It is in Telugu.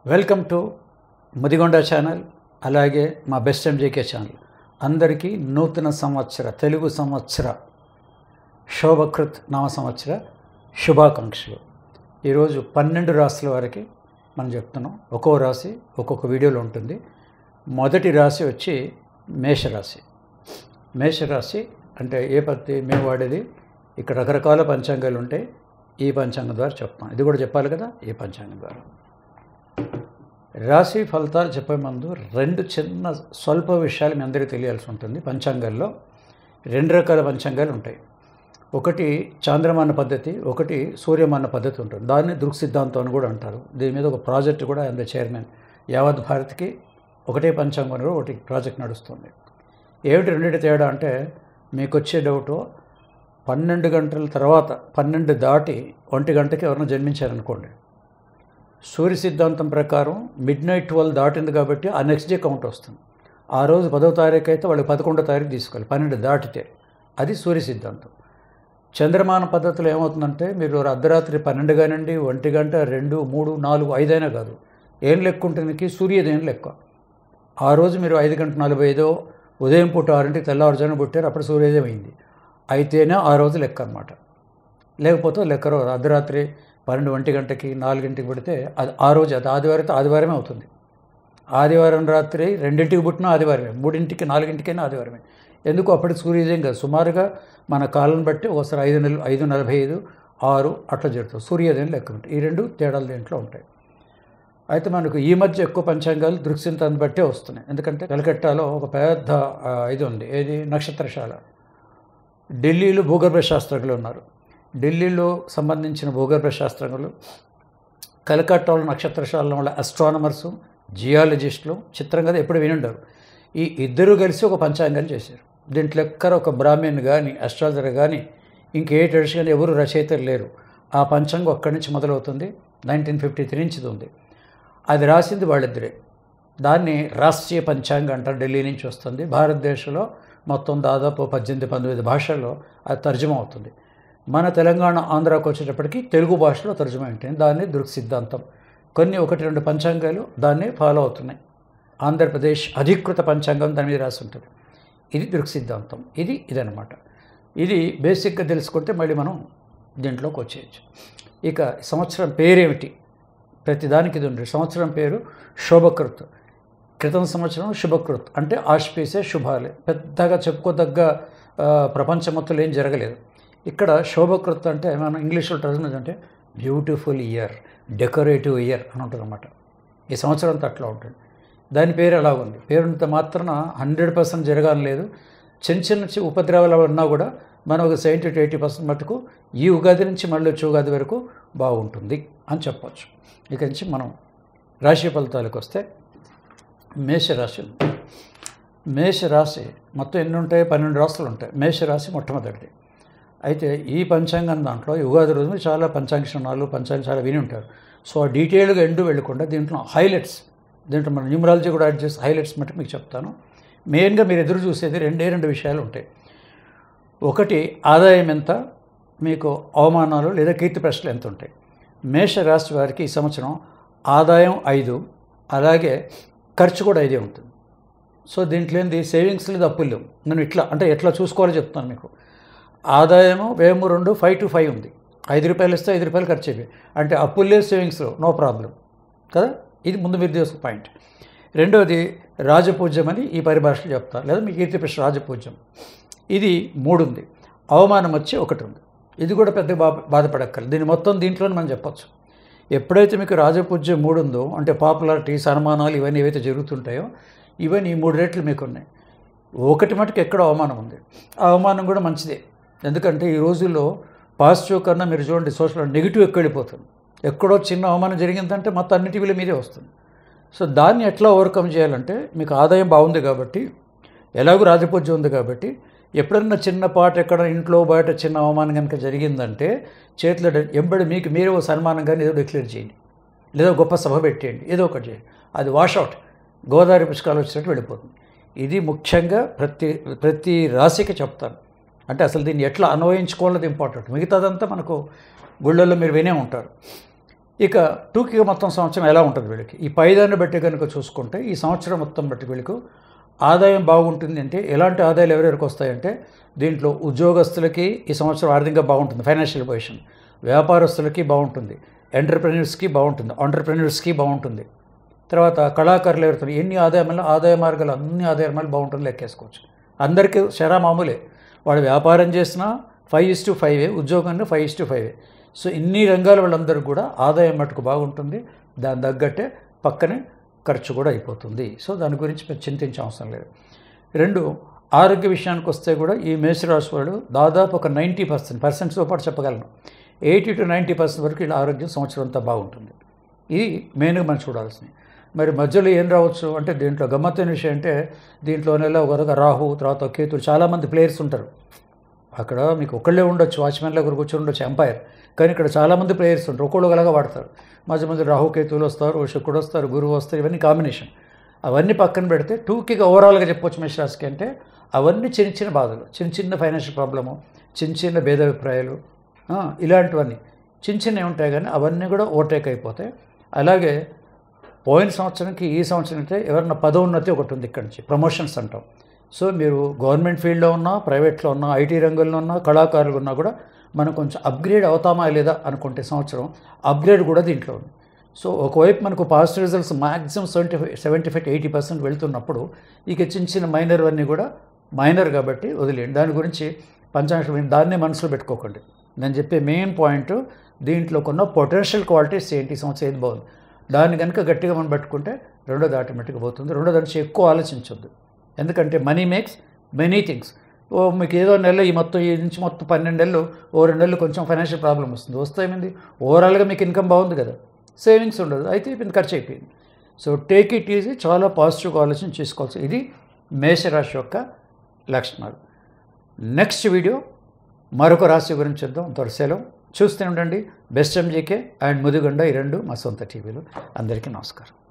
వెల్కమ్ టు ముదిగొండ ఛానల్ అలాగే మా బెస్ట్ ఎంజేకే ఛానల్ అందరికీ నూతన సంవత్సర తెలుగు సంవత్సర శోభకృత్ నామ సంవత్సర శుభాకాంక్షలు ఈరోజు పన్నెండు రాశుల వారికి మనం చెప్తున్నాం ఒక్కో రాశి ఒక్కొక్క వీడియోలో ఉంటుంది మొదటి రాశి వచ్చి మేషరాశి మేషరాశి అంటే ఏ పత్తి మేము వాడేది ఇక్కడ రకరకాల పంచాంగాలు ఉంటాయి ఈ పంచాంగం ద్వారా చెప్తాం ఇది కూడా చెప్పాలి కదా ఈ పంచాంగం ద్వారా రాశి ఫలితాలు చెప్పే ముందు రెండు చిన్న స్వల్ప విషయాలు మీ అందరికీ తెలియాల్సి ఉంటుంది పంచాంగాల్లో రెండు రకాల పంచాంగాలు ఉంటాయి ఒకటి చాంద్రమాన పద్ధతి ఒకటి సూర్యమాన పద్ధతి ఉంటుంది దాన్ని దృక్ సిద్ధాంతం అని కూడా అంటారు దీని మీద ఒక ప్రాజెక్ట్ కూడా ఆయన చైర్మన్ యావత్ భారత్కి ఒకటే పంచాంగం కూడా ఒకటి ప్రాజెక్ట్ నడుస్తుంది ఏమిటి రెండింటి తేడా అంటే మీకు వచ్చే డౌటు పన్నెండు గంటల తర్వాత పన్నెండు దాటి ఒంటి గంటకి ఎవరైనా జన్మించారనుకోండి సూర్య సిద్ధాంతం ప్రకారం మిడ్ నైట్ ట్వెల్వ్ దాటింది కాబట్టి ఆ నెక్స్ట్ డే కౌంట్ వస్తుంది ఆ రోజు పదవ తారీఖు అయితే వాళ్ళకి పదకొండో తారీఖు తీసుకోవాలి పన్నెండు దాటితే అది సూర్య సిద్ధాంతం చంద్రమాన పద్ధతిలో ఏమవుతుందంటే మీరు అర్ధరాత్రి పన్నెండు కానివ్వండి ఒంటి గంట రెండు మూడు నాలుగు ఐదైనా కాదు ఏం లెక్క ఉంటుంది సూర్యోదయం లెక్క ఆ రోజు మీరు ఐదు గంట నలభై ఐదో ఉదయం పూట ఆరింటికి తెల్లవారుజామున పుట్టారు అప్పుడు సూర్యోదయం అయింది అయితేనే ఆ రోజు లెక్క అనమాట లేకపోతే లెక్క రోజు అర్ధరాత్రి పన్నెండు ఒంటి గంటకి నాలుగింటికి పుడితే అది ఆ రోజు అది ఆదివారం అయితే ఆదివారమే అవుతుంది ఆదివారం రాత్రి రెండింటికి పుట్టినా ఆదివారమే మూడింటికి నాలుగింటికైనా ఆదివారమే ఎందుకు అప్పటికి సూర్యోదయం కాదు సుమారుగా మన కాలం బట్టి ఒకసారి ఐదు నెలలు ఐదు నలభై ఐదు ఆరు అట్లా జరుగుతుంది సూర్యోదయం లెక్క ఉంటుంది ఈ రెండు తేడాలు దీంట్లో ఉంటాయి అయితే మనకు ఈ మధ్య ఎక్కువ పంచాంగాలు దృక్సింతాన్ని బట్టే వస్తున్నాయి ఎందుకంటే కలకట్టాలో ఒక పెద్ద ఆ, ఇది ఉంది ఏది నక్షత్రశాల ఢిల్లీలో భూగర్భ శాస్త్రజ్ఞులు ఉన్నారు ఢిల్లీలో సంబంధించిన భూగర్భ శాస్త్రజ్ఞులు కలకట్టాలో నక్షత్రశాలలో వాళ్ళ అస్ట్రానమర్సు జియాలజిస్టులు చిత్రంగా ఎప్పుడు వినుండరు ఈ ఇద్దరు కలిసి ఒక పంచాంగాన్ని చేశారు దీంట్లో ఎక్కర ఒక బ్రాహ్మణ్ కానీ అస్ట్రాలజర్ కానీ ఇంకే ట్రెడిషన్ కానీ ఎవరు రచయితలు లేరు ఆ పంచాంగం అక్కడి నుంచి మొదలవుతుంది నైన్టీన్ ఫిఫ్టీ త్రీ నుంచి ఇది ఉంది అది రాసింది వాళ్ళిద్దరే దాన్ని రాష్ట్రీయ పంచాంగం అంటారు ఢిల్లీ నుంచి వస్తుంది భారతదేశంలో మొత్తం దాదాపు పద్దెనిమిది పంతొమ్మిది భాషల్లో అది తర్జుమా అవుతుంది మన తెలంగాణ ఆంధ్రాకు వచ్చేటప్పటికి తెలుగు భాషలో తర్జుమా ఉంటుంది దాన్ని దృక్ సిద్ధాంతం కొన్ని ఒకటి రెండు పంచాంగాలు దాన్ని ఫాలో అవుతున్నాయి ఆంధ్రప్రదేశ్ అధికృత పంచాంగం దాని మీద రాసి ఉంటుంది ఇది దృక్ సిద్ధాంతం ఇది ఇదనమాట ఇది బేసిక్గా తెలుసుకుంటే మళ్ళీ మనం దీంట్లోకి వచ్చేయచ్చు ఇక సంవత్సరం పేరేమిటి ప్రతిదానికి ఇది ఉంది సంవత్సరం పేరు శోభకృత్ క్రితం సంవత్సరం శుభకృత్ అంటే ఆశ్పీసే శుభాలే పెద్దగా చెప్పుకోదగ్గ ఆ, ప్రపంచం మొత్తంలో ఏం జరగలేదు ఇక్కడ శోభకృత్ అంటే మనం ఇంగ్లీష్లో టర్మ్ అంటే బ్యూటిఫుల్ ఇయర్ డెకరేటివ్ ఇయర్ అని ఉంటుంది అనమాట ఈ సంవత్సరం అంతా అట్లా ఉంటుంది దాని పేరు ఎలా ఉంది పేరుంత మాత్రాన హండ్రెడ్ పర్సెంట్ జరగాలని లేదు చిన్న చిన్న చి- ఉపద్రవాలు ఉన్నా కూడా మనం ఒక సెవెంటీ టు ఎయిటీ పర్సెంట్ మటుకు ఈ ఉగాది నుంచి మళ్ళీ వచ్చే ఉగాది వరకు బాగుంటుంది అని చెప్పవచ్చు ఇక నుంచి మనం రాశి ఫలితాలకు వస్తే మేషరాశి ఉంది. మేషరాశి మొత్తం ఎన్ని ఉంటాయి పన్నెండు రాశులు ఉంటాయి మేషరాశి మొట్టమొదటిది అయితే ఈ పంచాంగం దాంట్లో ఈ ఉగాది రోజు మీరు చాలా పంచాంగక్షణాలు పంచాంగం చాలా విని ఉంటారు సో ఆ డీటెయిల్గా ఎండు వెళ్ళకుండా దీంట్లో హైలైట్స్ దీంట్లో మన న్యూమరాలజీ కూడా యాడ్ చేసి హైలైట్స్ మట్టి మీకు చెప్తాను మెయిన్గా మీరు ఎదురు చూసేది రెండే రెండు విషయాలు ఉంటాయి ఒకటి ఆదాయం ఎంత మీకు అవమానాలు లేదా కీర్తి ప్రశ్నలు ఎంత ఉంటాయి మేష రాశి వారికి ఈ సంవత్సరం ఆదాయం ఐదు అలాగే ఖర్చు కూడా ఐదే ఉంటుంది సో దీంట్లో ఏంది సేవింగ్స్ లేదు అప్పులు లేవు నేను ఇట్లా అంటే ఎట్లా చూసుకోవాలో చెప్తాను మీకు ఆదాయము వ్యయము రెండు ఫైవ్ టు ఫైవ్ ఉంది ఐదు రూపాయలు ఇస్తే ఐదు రూపాయలు ఖర్చు అయిపోయి అంటే అప్పులు లేవు సేవింగ్స్ లేవు నో ప్రాబ్లం కదా ఇది ముందు మీరు తీసుకు పాయింట్ రెండవది రాజపూజ్యం అని ఈ పరిభాషలో చెప్తారు లేదా మీ కీర్తిప్రశ్న రాజపూజ్యం ఇది మూడు ఉంది అవమానం వచ్చి ఒకటి ఉంది ఇది కూడా పెద్ద బా బాధపడక్కర్లేదు దీన్ని మొత్తం దీంట్లోనే మనం చెప్పొచ్చు ఎప్పుడైతే మీకు రాజపూజ్యం మూడు ఉందో అంటే పాపులారిటీ సన్మానాలు ఇవన్నీ ఏవైతే జరుగుతుంటాయో ఇవన్నీ ఈ మూడు రేట్లు మీకు ఉన్నాయి ఒకటి మటుకు ఎక్కడ అవమానం ఉంది ఆ అవమానం కూడా మంచిదే ఎందుకంటే ఈ రోజుల్లో పాజిటివ్ కన్నా మీరు చూడండి సోషల్ నెగిటివ్ ఎక్కువ వెళ్ళిపోతుంది ఎక్కడో చిన్న అవమానం జరిగిందంటే మొత్తం అన్ని టీవీల మీదే వస్తుంది సో దాన్ని ఎట్లా ఓవర్కమ్ చేయాలంటే మీకు ఆదాయం బాగుంది కాబట్టి ఎలాగో రాజపూజ్యం ఉంది కాబట్టి ఎప్పుడన్నా చిన్న పాట ఎక్కడ ఇంట్లో బయట చిన్న అవమానం కనుక జరిగిందంటే చేతిలో డ- ఎంబడి మీకు మీరే ఓ సన్మానం కానీ ఏదో డిక్లేర్ చేయండి లేదా గొప్ప సభ పెట్టేయండి ఏదో ఒకటి చేయండి అది వాషౌట్ గోదావరి పుష్కాలు వచ్చినట్టు వెళ్ళిపోతుంది ఇది ముఖ్యంగా ప్రతి ప్రతి రాశికి చెప్తాను అంటే అసలు దీన్ని ఎట్లా అన్వయించుకోవాలది ఇంపార్టెంట్ మిగతాదంతా మనకు గుళ్ళల్లో మీరు వినే ఉంటారు ఇక టూకీగా మొత్తం సంవత్సరం ఎలా ఉంటుంది వీళ్ళకి ఈ పైదాన్ని బట్టి కనుక చూసుకుంటే ఈ సంవత్సరం మొత్తం బట్టి వీళ్ళకు ఆదాయం బాగుంటుంది అంటే ఎలాంటి ఆదాయాలు ఎవరెవరికి వస్తాయంటే దీంట్లో ఉద్యోగస్తులకి ఈ సంవత్సరం ఆర్థికంగా బాగుంటుంది ఫైనాన్షియల్ పొజిషన్ వ్యాపారస్తులకి బాగుంటుంది ఎంటర్ప్రెన్యూర్స్కి బాగుంటుంది ఆంటర్ప్రెన్యూర్స్కి బాగుంటుంది తర్వాత కళాకారులు ఎవరుతారు ఎన్ని ఆదాయం ఆదాయ మార్గాలు అన్ని ఆదాయ మార్గాలు బాగుంటుంది లెక్కేసుకోవచ్చు అందరికీ శరా మామూలే వాడు వ్యాపారం చేసినా ఫైవ్ ఇస్ టు ఫైవ్ ఉద్యోగాన్ని five is to five so ఇన్ని రంగాల వాళ్ళందరికీ కూడా ఆదాయం మటుకు బాగుంటుంది దాని తగ్గట్టే పక్కనే ఖర్చు కూడా అయిపోతుంది సో దాని గురించి మీరు చింతించే అవసరం లేదు రెండు ఆరోగ్య విషయానికి వస్తే కూడా ఈ మేషరాశి వాళ్ళు దాదాపు ఒక నైంటీ పర్సెంట్ పర్సెంట్స్తో పాటు చెప్పగలను ఎయిటీ టు నైంటీ పర్సెంట్ వరకు ఇలా ఆరోగ్యం సంవత్సరం అంతా బాగుంటుంది ఇది మెయిన్గా మనం చూడాల్సింది మరి మధ్యలో ఏం రావచ్చు అంటే దీంట్లో గమ్మత్తైన విషయం అంటే దీంట్లో నెల ఒక రాహు తర్వాత కేతులు చాలామంది ప్లేయర్స్ ఉంటారు అక్కడ మీకు ఒకళ్ళే ఉండొచ్చు వాచ్మెన్ల దగ్గర కూర్చొని ఉండొచ్చు ఎంపైర్ కానీ ఇక్కడ చాలామంది ప్లేయర్స్ ఉంటారు ఒక్కొక్కరు గలగా వాడతారు మధ్య మధ్య రాహుకేతువులు వస్తారు శుక్రుడు వస్తారు గురువు వస్తారు ఇవన్నీ కాంబినేషన్ అవన్నీ పక్కన పెడితే టూకీగా ఓవరాల్గా చెప్పొచ్చు మేషరాశికి అంటే అవన్నీ చిన్న చిన్న బాధలు చిన్న చిన్న ఫైనాన్షియల్ ప్రాబ్లము చిన్న చిన్న భేదాభిప్రాయాలు ఆ, ఇలాంటివన్నీ చిన్న చిన్నవి ఉంటాయి కానీ అవన్నీ కూడా ఓవర్టేక్ అయిపోతాయి అలాగే పోయిన సంవత్సరానికి ఈ సంవత్సరం అయితే ఎవరన్నా పదోన్నతి ఒకటి ఉంది ఇక్కడి నుంచి ప్రమోషన్స్ అంటాం సో మీరు గవర్నమెంట్ ఫీల్డ్లో ఉన్నా ప్రైవేట్లో ఉన్నా ఐటీ రంగంలో ఉన్నా కళాకారులు ఉన్నా కూడా మనం కొంచెం అప్గ్రేడ్ అవుతామా లేదా అనుకుంటే సంవత్సరం అప్గ్రేడ్ కూడా దీంట్లో ఉంది సో ఒకవైపు మనకు positive results maximum seventy five seventy five eighty percent వెళ్తున్నప్పుడు ఇక చిన్న చిన్న మైనర్ అన్నీ కూడా మైనర్ కాబట్టి వదిలేయండి దాని గురించి పంచాంగం దాన్నే మనసులో పెట్టుకోకండి నేను చెప్పే మెయిన్ పాయింట్ దీంట్లో కొన్న పొటెన్షియల్ క్వాలిటీస్ ఏంటి ఈ సంవత్సరం ఏది బాగుంది దాన్ని కనుక గట్టిగా మనం పట్టుకుంటే రెండోది ఆటోమేటిక్గా పోతుంది రెండో దాని నుంచి ఎక్కువ ఆలోచించొద్దు ఎందుకంటే మనీ మేక్స్ మెనీ థింగ్స్ ఓ మీకు ఏదో నెల ఈ మొత్తం ఈ నుంచి మొత్తం పన్నెండు నెలలు ఓ రెండు నెలలు కొంచెం ఫైనాన్షియల్ ప్రాబ్లం వస్తుంది వస్తే ఏమైంది ఓవరాల్గా మీకు ఇన్కమ్ బాగుంది కదా సేవింగ్స్ ఉండదు అయితే ఇప్పుడు ఖర్చు అయిపోయింది సో టేక్ ఇట్ ఈజీ చాలా పాజిటివ్గా ఆలోచన చేసుకోవాల్సి ఇది మేషరాశి యొక్క లక్షణాలు నెక్స్ట్ వీడియో మరొక రాశి గురించి చూద్దాం అంతవరకు సెలవు చూస్తూనే ఉండండి బెస్ట్ ఎంజీకే అండ్ ముదిగొండ ఈ రెండు మా సొంత టీవీలు అందరికీ నమస్కారం